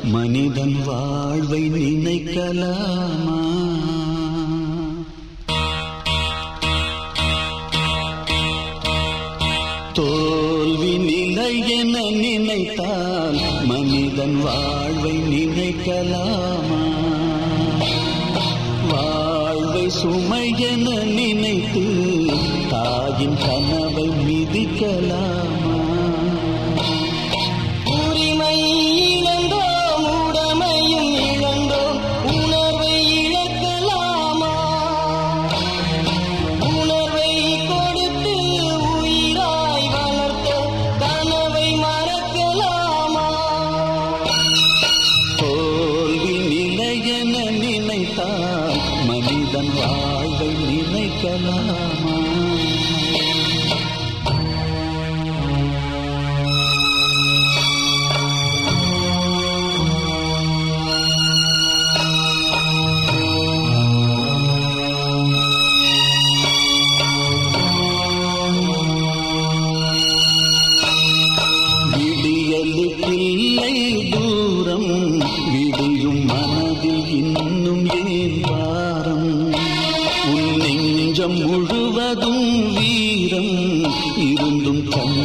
மனிதன் வாழ்வை நினைக்கலாமா தோல்வி நிலை என நினைத்தால் மனிதன் வாழ்வை நினைக்கலாமா வாழ்வை சுமை என நினைத்து தாயின் கனவை மிதிக்கலாமா உரிமை இழந்தோம் உடமையும் இழந்தோம் உணர்வை இழக்கலாமா உணர்வை கொடுத்து உயிராய் வளர்த்த கனவை மறக்கலாமா தோல்வி நிலை என நினைத்தால் மனிதன் வாழ்வை நினைக்கலாமா விடியலுக்கில்லை தூரம் விடியும் மனதில் இன்னும் ஏன் பாரம் உன் நெஞ்சம் முழுவதும் வீரம் இருந்தும் கண்